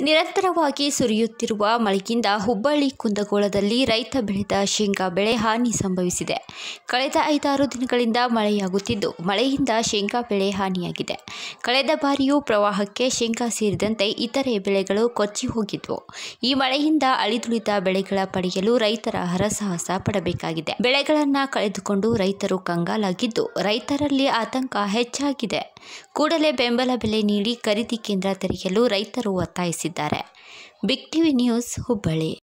ನಿರಂತರವಾಗಿ ಸುರಿಯುತ್ತಿರುವ ಮಳೆಯಿಂದ ಹುಬ್ಬಳ್ಳಿ ಕುಂದಗೋಳದಲ್ಲಿ ರೈತ ಬೆಳೆದ ಶೇಂಗಾ ಬೆಳೆ ಹಾನಿ ಸಂಭವಿಸಿದೆ ಕಳೆದ ಐದಾರು ದಿನಗಳಿಂದ ಮಳೆಯಾಗುತ್ತಿದ್ದು ಮಳೆಯಿಂದ ಶೇಂಗಾ ಬೆಳೆ ಹಾನಿಯಾಗಿದೆ ಕಳೆದ ಬಾರಿಯೂ ಪ್ರವಾಹಕ್ಕೆ ಶೇಂಗಾ ಸೇರಿದಂತೆ ಇತರೆ ಬೆಳೆಗಳು ಕೊಚ್ಚಿ ಹೋಗಿದ್ವು ಈ ಮಳೆಯಿಂದ ಅಳಿದುಳಿದ ಬೆಳೆಗಳ ಪಡೆಯಲು ರೈತರ ಹರಸಾಹಸ ಪಡಬೇಕಾಗಿದೆ ಬೆಳೆಗಳನ್ನು ಕಳೆದುಕೊಂಡು ರೈತರು ಕಂಗಾಲಾಗಿದ್ದು ರೈತರಲ್ಲಿ ಆತಂಕ ಹೆಚ್ಚಾಗಿದೆ ಕೂಡಲೇ ಬೆಂಬಲ ಬೆಲೆ ನೀಡಿ ಖರೀದಿ ಕೇಂದ್ರ ತೆರೆಯಲು ರೈತರು ಒತ್ತಾಯಿಸಿದ್ದಾರೆ ಬಿಗ್ ಟಿವಿ ನ್ಯೂಸ್ ಹುಬ್ಬಳ್ಳಿ